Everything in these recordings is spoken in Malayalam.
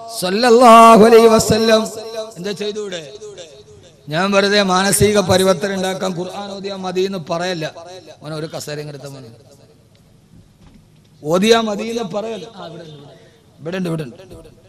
സല്ലല്ലാഹു അലൈഹി വസല്ലം എന്താ ചെയ്തൂടെ ഞാൻ വെറുതെ മാനസിക പരിവർത്തനം ഉണ്ടാക്കാൻ ഖുർആൻ ഓതിയാ മതി എന്ന് പറയല്ല മോനെ ഒരു കസേരയും എടുത്ത മോനെ ഓതിയാ മതി എന്ന് പറയല്ല ആ, ഇവിടെ ഉണ്ട്, ഇവിടെ ഉണ്ട് ഇവിടെ ഉണ്ട്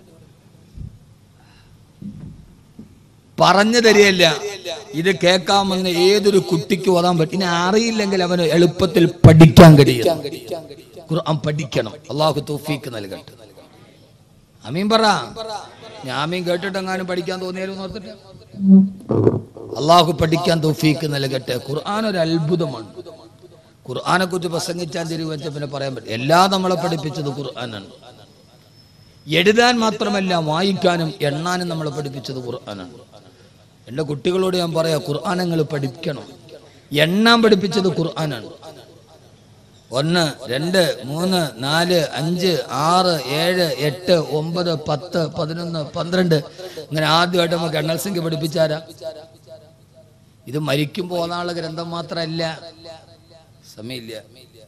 പറഞ്ഞു തരികയല്ല ഇത് കേൾക്കാമെന്ന് ഏതൊരു കുട്ടിക്ക് ഓതാൻ പറ്റും ഇനി അറിയില്ലെങ്കിൽ അവന് എളുപ്പത്തിൽ പഠിക്കാൻ കഴിയും ഖുർആൻ പഠിക്കണം അള്ളാഹു തൗഫീക്ക് നൽകട്ടെ അമീൻ പറ ഞാൻ അമീൻ കേട്ടിട്ടെങ്ങാനും പഠിക്കാൻ തോന്നിയാലും ഓർത്തിട്ട് അള്ളാഹു പഠിക്കാൻ തൗഫീക്ക് നൽകട്ടെ ഖുർആൻ ഒരു അത്ഭുതമാണ് ഖുർആനെ കുറിച്ച് പ്രസംഗിച്ചാൽ തിരുവച്ച പിന്നെ പറയാൻ പറ്റും എല്ലാം നമ്മളെ പഠിപ്പിച്ചത് ഖുർആനാണ് എഴുതാൻ മാത്രമല്ല വായിക്കാനും എണ്ണാനും നമ്മളെ പഠിപ്പിച്ചത് ഖുർആനാണ് എൻ്റെ കുട്ടികളോട് ഞാൻ പറയാം ഖുർആനങ്ങൾ പഠിക്കണം എണ്ണാൻ പഠിപ്പിച്ചത് ഖുർആനാണ് ഒന്ന് രണ്ട് മൂന്ന് നാല് അഞ്ച് ആറ് ഏഴ് എട്ട് ഒമ്പത് പത്ത് പതിനൊന്ന് പന്ത്രണ്ട് ഇങ്ങനെ ആദ്യമായിട്ട് നമുക്ക് എണ്ണൽ സംഖ്യ പഠിപ്പിച്ചാരാ ഇത് മരിക്കും പോകാനുള്ള ഗ്രന്ഥം മാത്രമല്ല സമയമില്ല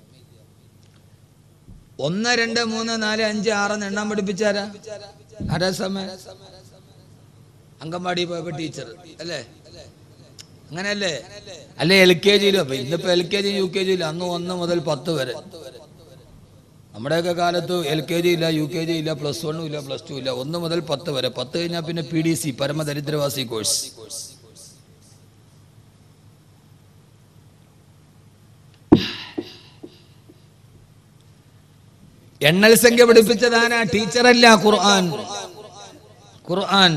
ഒന്ന് രണ്ട് മൂന്ന് നാല് അഞ്ച് ആറ് എന്ന് എണ്ണാൻ പഠിപ്പിച്ചാരാ ആരാ സമയം അങ്കൻവാടി പോയപ്പോ ടീച്ചർ അല്ലേ അങ്ങനെയല്ലേ അല്ലെ എൽ കെ ജിയിലും അപ്പൊ ഇന്നിപ്പോ L K G U K ജിയിലും അന്ന് ഒന്ന് മുതൽ പത്ത് വരെ നമ്മുടെയൊക്കെ കാലത്ത് എൽ കെ ജി ഇല്ല യു കെ ജി ഇല്ല പ്ലസ് വണ്ണും ഇല്ല പ്ലസ് ടു ഇല്ല ഒന്ന് മുതൽ പത്ത് വരെ പത്ത് കഴിഞ്ഞാൽ പിന്നെ പി ഡി സി പരമദരിദ്രവാസി കോഴ്സ് എണ്ണൽ സംഖ്യ പഠിപ്പിച്ചതാനാ ടീച്ചറല്ല ഖുർആൻ ഖുർആൻ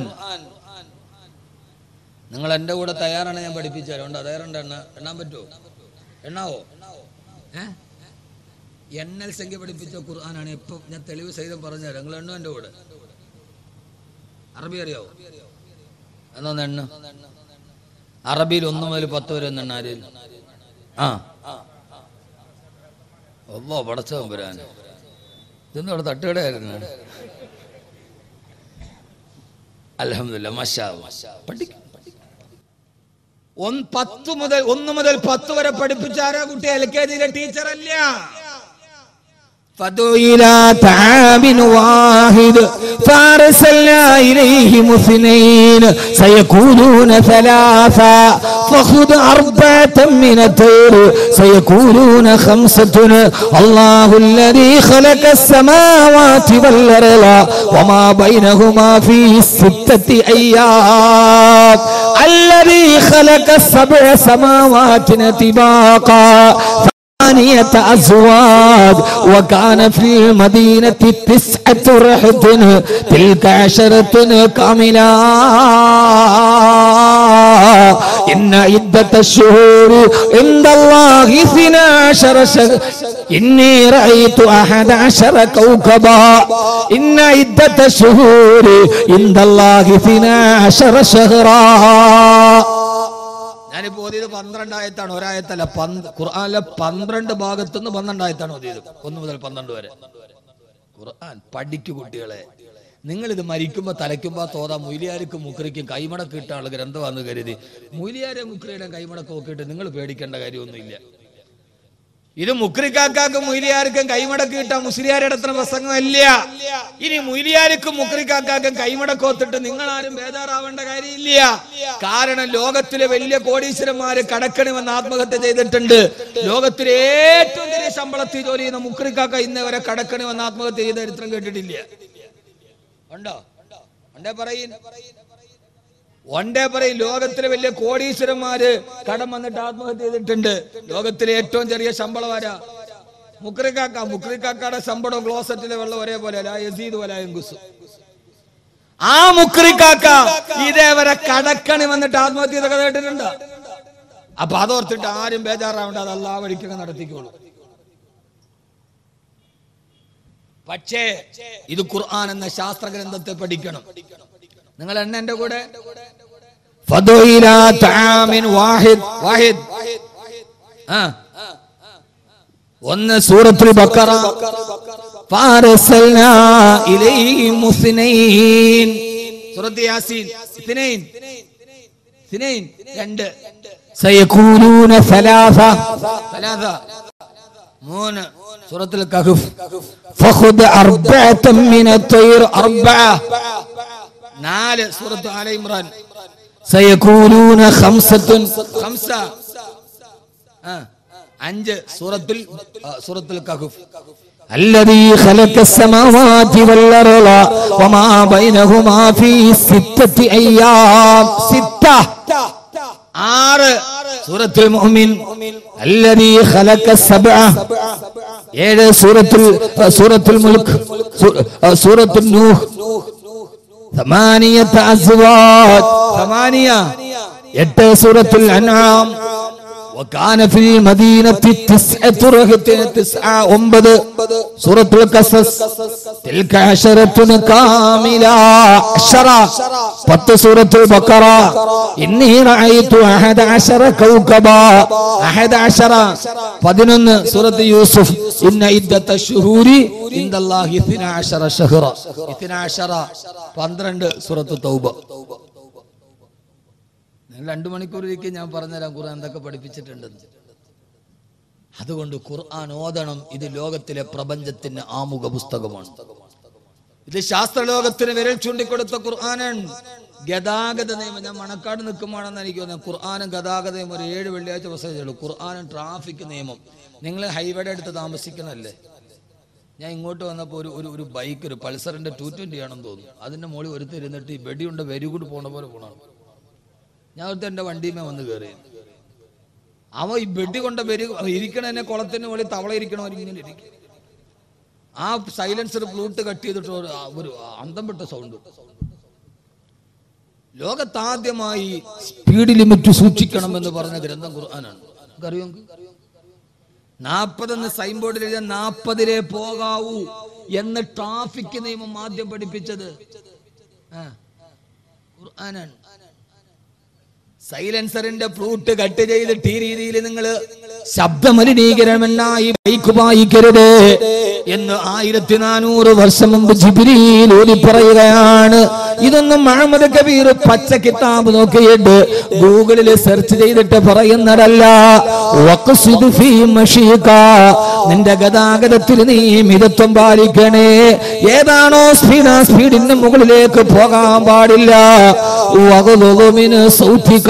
നിങ്ങൾ എൻ്റെ കൂടെ തയ്യാറാണ് ഞാൻ പഠിപ്പിച്ചാലോ ഉണ്ടോ തയ്യാറുണ്ട് എണ്ണ എണ്ണാൻ പറ്റുമോ എണ്ണാവോ ഏ എണ്ണൽ സംഖ്യ പഠിപ്പിച്ച ഖുർആനാണ് ഇപ്പം ഞാൻ തെളിവ് സഹിതം പറഞ്ഞുതരാം നിങ്ങൾ എണ്ണോ എൻ്റെ കൂടെ അറബി അറിയാവോ എന്നൊന്ന് എണ്ണ അറബിയിൽ ഒന്ന് മുതൽ പത്ത് വരെ ഒന്ന് എണ്ണ ആരെയും ആ ഒന്നോ പടച്ചവൻ വരാൻ ഇതൊന്നും അവിടെ തട്ടുകടയായിരുന്നു അലഹമില്ല മഷാ പഠിക്കും ഒന്ന് പത്ത് മുതൽ ഒന്ന് മുതൽ പത്ത് വരെ പഠിപ്പിച്ചാരാ കുട്ടി എൽ കെ ജിയിലെ ടീച്ചർ അല്ല فدعوا إلى طعام واحد فأرسلنا إليهم اثنين سيكونون ثلاثا فخذ أربعة من الطير سيكونون خمسة الله الذي خلق السماوات والأرض وما بينهما في ستة أيام الذي خلق السبع سماوات طباقا ثمانية أزواج وكان في المدينة تسعة رهط تلك عشرة كاملة إن عدة الشهور عند الله اثنا عشر شهر إني رأيت أحد عشر كوكبا إن عدة الشهور عند الله اثنا عشر شهرا ഞാനിപ്പോ ഓതിയത് പന്ത്രണ്ടായത്താണ് ഒരായത്തല്ല പന്ത് ഖുർആനിലെ പന്ത്രണ്ട് ഭാഗത്തുനിന്ന് പന്ത്രണ്ടായത്താണ് ഓതിയത് ഒന്ന് മുതൽ പന്ത്രണ്ട് വരെ ഖുർആൻ പഠിക്കു കുട്ടികളെ നിങ്ങൾ ഇത് മരിക്കുമ്പോ തലയ്ക്കുമ്പോ തോതാ മൊയിലിയാർക്കും മുക്രിക്കും കൈമടക്ക് ഇട്ടാണ് ഗ്രന്ഥമാണെന്ന് കരുതി മൊയിലിയാരെ മുക്രിയുടെ കൈമടക്ക് നോക്കിയിട്ട് നിങ്ങൾ പേടിക്കേണ്ട കാര്യമൊന്നുമില്ല ഇത് മുക്രിക്കാക്കാക്കും മുയിലിയാർക്കും കൈമടക്ക് കിട്ടാൻ മുസ്ലിയാരുടെ പ്രസംഗമല്ല ഇനി മുയിലിയാർക്കും മുക്രിക്കാക്കാക്കും കൈമടക്ക് ഒത്തിട്ട് നിങ്ങൾ ആരും ബേജാറാവേണ്ട കാര്യമില്ല കാരണം ലോകത്തിലെ വലിയ കോടീശ്വരന്മാര് കടക്കണി വന്ന് ആത്മഹത്യ ചെയ്തിട്ടുണ്ട് ലോകത്തിലെ ഏറ്റവും ചെറിയ ശമ്പളത്തിൽ ജോലി ചെയ്യുന്ന മുക്രിക്കാക്ക ഇന്ന് വരെ കടക്കണി വന്ന് ആത്മഹത്യ ചെയ്ത ചരിത്രം കേട്ടിട്ടില്ല ഉണ്ടോ ഉണ്ടേ പറയും ഒണ്ടേ പറയും ലോകത്തിലെ വലിയ കോടീശ്വരന്മാര് കടം വന്നിട്ട് ആത്മഹത്യ ചെയ്തിട്ടുണ്ട് ലോകത്തിലെ ഏറ്റവും ചെറിയ ശമ്പളം ആരാ മുക്രിക്കാക്ക മുക്രിക്കാക്കയുടെ ശമ്പളം ക്ലോസറ്റിലെ വെള്ളം ഒരേപോലെ അല്ല യസീദ് പോലെ എങ്കുസു ആ മുക്രിക്കാക്ക ഇതേവരെ കടക്കണി വന്നിട്ട് ആത്മഹത്യ ചെയ്തൊക്കെ കേട്ടിട്ടുണ്ട് അപ്പൊ അതോർത്തിട്ട് ആരും ബേജാറാവേണ്ട അത് അല്ലാ വഴിക്കൊക്കെ നടത്തിക്കോളൂ പക്ഷേ ഇത് ഖുർആൻ എന്ന ശാസ്ത്ര ഗ്രന്ഥത്തെ പഠിക്കണം നിങ്ങൾ എണ്ണ എന്റെ കൂടെ فدعوا إلى طعام واحد വാഹിദ് ആ ഒന്ന് സൂറത്തുൽ ബക്കറ فارسلنا إليهم اثنين സൂറത്ത് യാസീൻ ഇത്നൈൻ ഇത്നൈൻ രണ്ട് سيكونون ثلاثة സലാസ മൂന്ന് സൂറത്തുൽ കഹഫ് فخذ أربعة من الطير أربعة നാല് സൂറത്ത് ആല ഇമ്രാൻ سيكونون خمسة ഖംസ ആ, അഞ്ച് സൂറത്തുൽ ആ, സൂറത്തുൽ കഹഫ് الذي خلق السماوات والأرض وما بينهما في ستة أيام ستة ആറ് സൂറത്തുൽ മുഅ്മിൻ الذي خلق السبع ഏഴ് സൂറത്തുൽ സൂറത്തുൽ മുൽക്ക് സൂ- സൂറത്തുൽ നൂഹ് ثمانية أزواج ثمانية എട്ട് സൂറത്തുൽ അൻആം وكان في المدينة تسعة رهط تسعة ഒമ്പത് സൂറത്തുൽ قصص تلك عشرة كاملة عشرة പത്ത് സൂറത്തുൽ ബക്കറ ഇന്നി റഅയ്തു അഹദ അശറ കൗകബാ അഹദ അശറ പതിനൊന്ന് സൂറത്ത് യൂസുഫ് ഇന്ന ഇദ്ദത്ത ശുഹൂരി ഇന്ദല്ലാഹി ഇത്ന അശറ ഷഹ്റ ഇത്ന അശറ പന്ത്രണ്ട് സൂറത്ത് തൗബ നിങ്ങൾ രണ്ടു മണിക്കൂർ ഇരിക്കും ഞാൻ പറഞ്ഞുതരാം ഖുർആൻ എന്തൊക്കെ പഠിപ്പിച്ചിട്ടുണ്ടെന്ന് അതുകൊണ്ട് ഖുർആൻ ഓതണം ഇത് ലോകത്തിലെ പ്രപഞ്ചത്തിന്റെ ആമുഖ പുസ്തകമാണ് ഇത് ശാസ്ത്രലോകത്തിന് വിരൽ ചൂണ്ടിക്കൊടുത്ത ഖുർആനാണ് ഗതാഗത നിയമം ഞാൻ മണക്കാട് നിൽക്കുമ്പോഴാണെന്ന് എനിക്ക് തോന്നുന്നത് ഖുർആനും ഗതാഗത നിയമം ഒരു ഏഴ് വെള്ളിയാഴ്ച പ്രസംഗിച്ചുള്ളൂ ഖുർആനും ട്രാഫിക് നിയമം നിങ്ങൾ ഹൈവേയുടെ അടുത്ത് താമസിക്കണല്ലേ ഞാൻ ഇങ്ങോട്ട് വന്നപ്പോൾ ഒരു ഒരു ഒരു ബൈക്ക് ഒരു പൾസറിന്റെ ടു ട്വന്റി ആണെന്ന് തോന്നുന്നു അതിന്റെ മുകളിൽ ഒരുത്ത് ഇരുന്നിട്ട് ഈ വെടിയുണ്ട വെരി ഗുഡ് പോണ പോലെ പോകണം ഞാൻ ഒരുത്ത എൻ്റെ വണ്ടിയുമേ വന്ന് കയറി അവൻ ഈ വെടി കൊണ്ട വെരി ഇരിക്കണ എന്നെ കുളത്തിന് മുകളിൽ തവള ഇരിക്കണവർ ഇങ്ങനെ ഇരിക്കും ആ സൈലൻസർ ഫ്ലൂട്ട് കട്ട് ചെയ്തിട്ട് ഒരു ഒരു അന്തം വിട്ട സൗണ്ട് ലോകത്താദ്യമായി സ്പീഡ് ലിമിറ്റ് സൂക്ഷിക്കണം എന്ന് പറഞ്ഞ ഗ്രന്ഥം ഖുർആനാണ് അറിയോ നാൽപ്പതെന്ന് സൈൻ ബോർഡിൽ എഴുതിയ നാൽപ്പതിലേ പോകാവൂ എന്ന് ട്രാഫിക് നിയമം ആദ്യം പഠിപ്പിച്ചത് ആ, ഖുർആനാണ് സൈലൻസറിന്റെ ഫ്ലൂട്ട് കട്ട് ചെയ്തിട്ട് ഈ രീതിയിൽ നിങ്ങൾ ശബ്ദമലിനീകരമെന്നായി ബൈക്ക് വായിക്കരുത് എന്ന് ആയിരത്തി നാനൂറ് വർഷം മുമ്പ് ജിബിരിയിൽ ഓതി പറയുകയാണ് ഇതൊന്നും മുഹമ്മദ് കബീർ പച്ച കിതാബ് നോക്കിയിട്ട് ഗൂഗിളിൽ സെർച്ച് ചെയ്തിട്ട് പറയുന്നതല്ല വഖ്സിദ് ഫീ മഷീക. നിന്റെ ഗതാഗതത്തിൽ നീ മിതത്വം പാലിക്കണേ ഏതാണോ സ്പീഡ് ആ സ്പീഡിന് മുകളിലേക്ക് പോകാൻ പാടില്ല വഖ്ലുമിന് സൗത്തിക.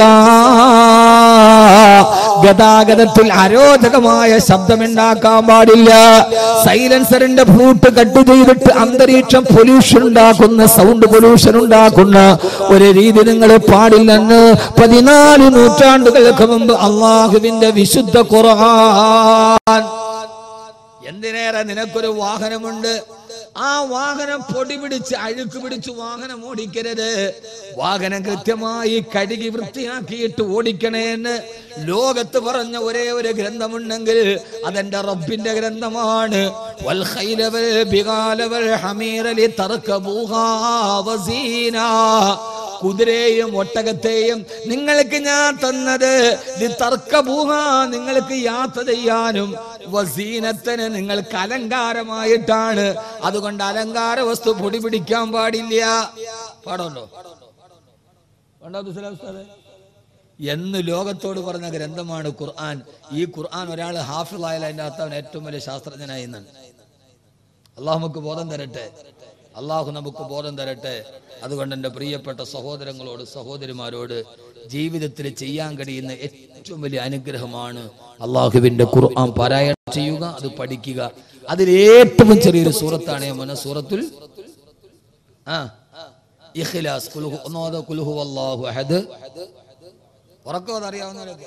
ഗതാഗതത്തിൽ അരോചകമായ ശബ്ദമുണ്ടാക്കാൻ പാടില്ല സൈലൻസറിന്റെ ഫ്ലൂട്ട് കട്ട് ചെയ്തിട്ട് അന്തരീക്ഷം പൊല്യൂഷൻ ഉണ്ടാക്കുന്ന സൗണ്ട് പൊല്യൂഷൻ ഉണ്ടാക്കുന്ന ഒരു രീതി നിങ്ങൾ പാടില്ലെന്ന് പതിനാല് നൂറ്റാണ്ടുകൾക്ക് മുമ്പ് അള്ളാഹുവിന്റെ വിശുദ്ധ ഖുർആൻ എന്തിനേറെ നിനക്കൊരു വാഹനമുണ്ട് ആ വാഹനം പൊടി പിടിച്ച് അഴുക്ക് പിടിച്ച് വാഹനം ഓടിക്കരുത് വാഹനം കൃത്യമായി കഴുകി വൃത്തിയാക്കിയിട്ട് ഓടിക്കണേ എന്ന് ലോകത്ത് പറഞ്ഞ ഒരേ ഒരു ഗ്രന്ഥമുണ്ടെങ്കിൽ അതെന്റെ റബ്ബിന്റെ ഗ്രന്ഥമാണ് വൽ ഖൈല വൽ ബിഗാല വൽ ഹമീറ ലിതർകബൂഹാ വസീനാ കുതിരയെയും ഒട്ടകത്തെയും നിങ്ങൾക്ക് ഞാൻ തന്നത് തർക്കഭൂഹ നിങ്ങൾക്ക് യാത്ര ചെയ്യാനും വസീനത്തിന് നിങ്ങൾക്ക് അലങ്കാരമായിട്ടാണ് അതുകൊണ്ട് അലങ്കാര വസ്തു പൊടി പിടിക്കാൻ പാടില്ല പാടുണ്ടോ വേണ്ടോ ദുസ്സലാം ഉസ്താദേ? എന്ന് ലോകത്തോട് പറഞ്ഞ ഗ്രന്ഥമാണ് ഖുർആൻ ഈ ഖുർആൻ ഒരാൾ ഹാഫിളായാലും അതിൻ്റെ അകത്ത് അവൻ ഏറ്റവും വലിയ ശാസ്ത്രജ്ഞനായി എന്നാണ് അള്ളാഹു നമുക്ക് ബോധം തരട്ടെ അള്ളാഹു നമുക്ക് ബോധം തരട്ടെ അതുകൊണ്ട് എൻ്റെ പ്രിയപ്പെട്ട സഹോദരങ്ങളോട് സഹോദരിമാരോട് ജീവിതത്തിൽ ചെയ്യാൻ കഴിയുന്ന ഏറ്റവും വലിയ അനുഗ്രഹമാണ് അള്ളാഹുവിൻ്റെ ഖുർആൻ പാരായണം ചെയ്യുക അത് പഠിക്കുക അതിൽ ഏറ്റവും ചെറിയൊരു സൂറത്താണ് ഞാൻ പറഞ്ഞ സൂറത്തുൽ ആ ഇഖ്ലാസ് കുൽഹു ഒന്നോദ കുൽഹു അല്ലാഹു അഹദ് ഉറക്കം അതറിയാവുന്നവരൊക്കെ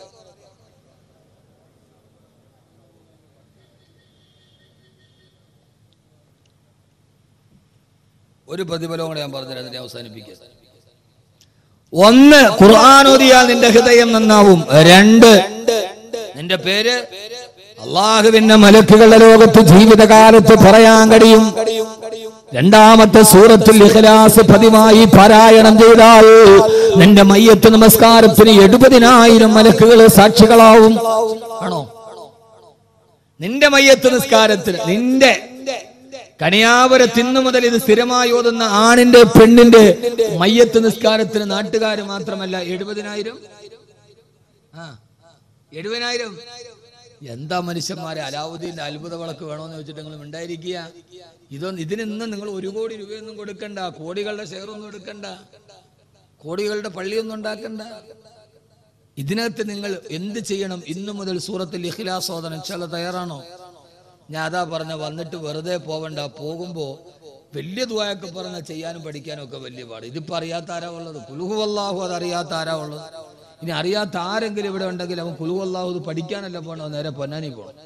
ഒരു പ്രതിഫലവും കൂടെ ഞാൻ പറഞ്ഞുതരാം എന്നിട്ട് ഞാൻ അവസാനിപ്പിക്കുക ഒന്ന് ഖുർആൻ ഓതിയാൽ നിന്റെ ഹൃദയം നന്നാവും രണ്ട് നിന്റെ പേര് അള്ളാഹുവിന്റെ മലക്കുകളുടെ ലോകത്ത് ജീവിതകാലത്ത് പറയാൻ കഴിയും രണ്ടാമത്തെ സൂറത്തിൽ ഇഖ്ലാസ് പതിവായി പാരായണം ചെയ്താൽ നിന്റെ മയ്യത്ത് നമസ്കാരത്തിന് എഴുപതിനായിരം മലക്കുകൾ സാക്ഷികളാവും ആണോ നിന്റെ മയ്യത്ത് നിസ്കാരത്തിന് നിന്റെ കണിയാപുരത്ത് ഇന്നു മുതൽ ഇത് സ്ഥിരമായി ഓതുന്ന ആണിന്റെ പെണ്ണിന്റെ മയ്യത്ത് നിസ്കാരത്തിന് നാട്ടുകാർ മാത്രമല്ല എഴുപതിനായിരം ആ എഴുപതിനായിരം എന്താ മനുഷ്യന്മാരെ അലാവുദ്ദീന്റെ അത്ഭുത വിളക്ക് വേണമെന്ന് വെച്ചിട്ട് നിങ്ങൾ ഉണ്ടായിരിക്കുക ഇതൊന്നും ഇതിനൊന്നും നിങ്ങൾ ഒരു കോടി രൂപയൊന്നും കൊടുക്കണ്ട കോടികളുടെ ഷെയറൊന്നും എടുക്കണ്ട കോടികളുടെ പള്ളിയൊന്നും ഉണ്ടാക്കണ്ട ഇതിനകത്ത് നിങ്ങൾ എന്ത് ചെയ്യണം ഇന്നു മുതൽ സൂറത്തിൽ ഇഖ്ലാസ് ഓതണം ചില തയ്യാറാണോ ഞാൻ അതാ പറഞ്ഞ വന്നിട്ട് വെറുതെ പോവണ്ട പോകുമ്പോ വലിയ ദുവായൊക്കെ പറഞ്ഞ ചെയ്യാനും പഠിക്കാനും ഒക്കെ വലിയ പാട് ഇതിപ്പോ അറിയാത്ത ആരാ ഉള്ളത് കുലുഹു അള്ളാഹു അത് അറിയാത്ത ആരാ ഉള്ളത് ഇനി അറിയാത്ത ആരെങ്കിലും ഇവിടെ ഉണ്ടെങ്കിൽ അവൻ കുലുഹു അള്ളാഹു ഇത് പഠിക്കാനല്ല പോകണം നേരെ പൊന്നാനി പോകണം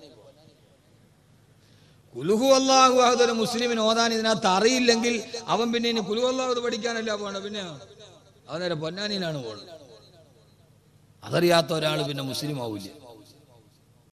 കുലുഹു അള്ളാഹു അതൊരു മുസ്ലിമിന് ഓതാൻ ഇതിനകത്ത് അറിയില്ലെങ്കിൽ അവൻ പിന്നെ ഇനി കുലുഹു അള്ളാഹു ഇത് പഠിക്കാനല്ല പോകണം പിന്നെ അവൻ നേരെ പൊന്നാനിയിലാണ് പോകുന്നത് അതറിയാത്ത ഒരാൾ പിന്നെ മുസ്ലിം ആവില്ല